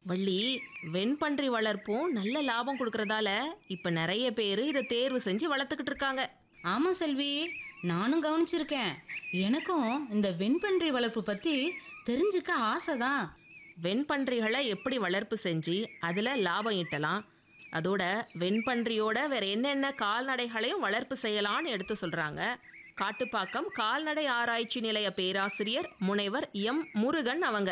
வள்ளி வெண்பன்றி வளர்ப்பும் நல்ல லாபம் கொடுக்கறதால இப்ப நிறைய பேர் இதை தேர்வு செஞ்சு வளர்த்துக்கிட்டு இருக்காங்க ஆமா செல்வி நானும் கவனிச்சிருக்கேன் எனக்கும் இந்த வெண்பன்றி வளர்ப்பு பத்தி தெரிஞ்சுக்க ஆசைதான் வெண்பன்றிகளை எப்படி வளர்ப்பு செஞ்சு அதுல லாபம் ஈட்டலாம் அதோட வெண்பன்றியோட வேற என்னென்ன கால்நடைகளையும் வளர்ப்பு செய்யலாம்னு எடுத்து சொல்றாங்க காட்டுப்பாக்கம் கால்நடை ஆராய்ச்சி நிலைய பேராசிரியர் முனைவர் எம் முருகன் அவங்க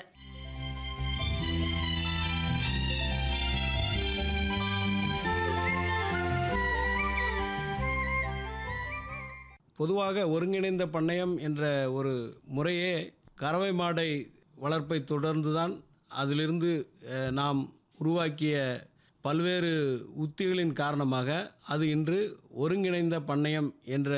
பொதுவாக ஒருங்கிணைந்த பண்ணையம் என்ற ஒரு முறையே கறவை மாடை வளர்ப்பை தொடர்ந்துதான் அதிலிருந்து அஹ், நாம் உருவாக்கிய பல்வேறு உத்திகளின் காரணமாக அது இன்று ஒருங்கிணைந்த பண்ணையம் என்ற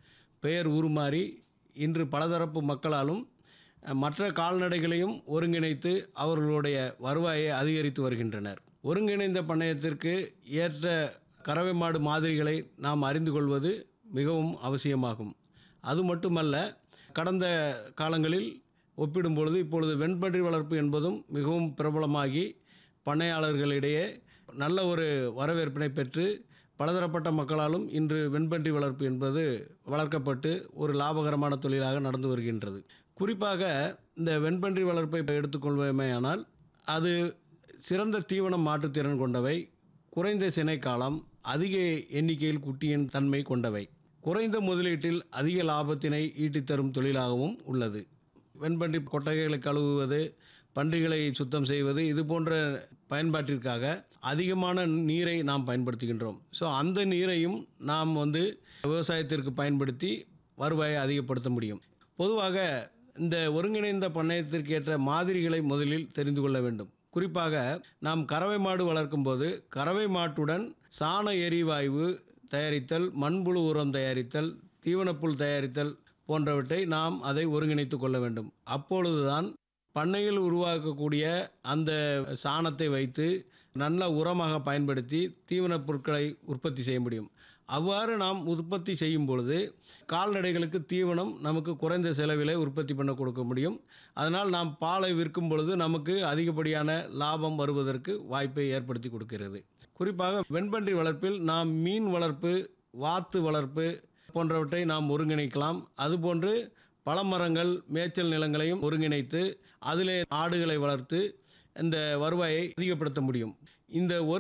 பெயர் உருமாறி இன்று பலதரப்பு மக்களாலும் அஹ், மற்ற கால்நடைகளையும் ஒருங்கிணைத்து அவர்களுடைய வருவாயை அதிகரித்து வருகின்றனர் ஒருங்கிணைந்த பண்ணையத்திற்கு ஏற்ற கறவை மாடு மாதிரிகளை நாம் அறிந்து கொள்வது மிகவும் அவசியமாகும் அது மட்டுமல்ல கடந்த காலங்களில் ஒப்பிடும் பொழுது இப்பொழுது வெண்பன்றி வளர்ப்பு என்பதும் மிகவும் பிரபலமாகி பண்ணையாளர்களிடையே நல்ல ஒரு வரவேற்பினை பெற்று பலதரப்பட்ட மக்களாலும் இன்று வெண்பன்றி வளர்ப்பு என்பது வளர்க்கப்பட்டு ஒரு லாபகரமான தொழிலாக நடந்து வருகின்றது குறிப்பாக இந்த வெண்பன்றி வளர்ப்பை எடுத்துக்கொள்வோமேயானால் அது சிறந்த தீவனம் மாற்றுத்திறன் கொண்டவை குறைந்த சினை காலம் அதிக எண்ணிக்கையில் குட்டியின் தன்மை கொண்டவை குறைந்த முதலீட்டில் அதிக லாபத்தினை ஈட்டித் தரும் தொழிலாகவும் உள்ளது வெண்பன்றி கொட்டகைகளை கழுவுவது பன்றிகளை சுத்தம் செய்வது இது போன்ற பயன்பாட்டிற்காக அதிகமான நீரை நாம் பயன்படுத்துகின்றோம் ஸோ அந்த நீரையும் நாம் வந்து விவசாயத்திற்கு பயன்படுத்தி வருவாயை அதிகப்படுத்த முடியும் பொதுவாக இந்த ஒருங்கிணைந்த பண்ணையத்திற்கு ஏற்ற மாதிரிகளை முதலில் தெரிந்து கொள்ள வேண்டும் குறிப்பாக நாம் கறவை மாடு வளர்க்கும்போது கறவை மாட்டுடன் சாண எரிவாயு தயாரித்தல் மண்புழு உரம் தயாரித்தல் தீவனப்புல் தயாரித்தல் போன்றவற்றை நாம் அதை ஒருங்கிணைத்து கொள்ள வேண்டும் அப்பொழுதுதான் பண்ணையில் உருவாக்கக்கூடிய அந்த சாணத்தை வைத்து நல்ல உரமாக பயன்படுத்தி தீவனப் பொருட்களை உற்பத்தி செய்ய முடியும் அவ்வாறு நாம் உற்பத்தி செய்யும் பொழுது கால்நடைகளுக்கு தீவனம் நமக்கு குறைந்த செலவிலே உற்பத்தி பண்ண கொடுக்க முடியும் அதனால் நாம் பாலை விற்கும் பொழுது நமக்கு அதிகப்படியான லாபம் வருவதற்கு வாய்ப்பை ஏற்படுத்தி கொடுக்கிறது குறிப்பாக வெண்பன்றி வளர்ப்பில் நாம் மீன் வளர்ப்பு வாத்து வளர்ப்பு போன்றவற்றை நாம் ஒருங்கிணைக்கலாம் அதுபோன்று பழமரங்கள் மேய்ச்சல் நிலங்களையும் ஒருங்கிணைத்து அதிலே ஆடுகளை வளர்த்து இந்த வருவாயை அதிகப்படுத்த முடியும் இந்த ஒரு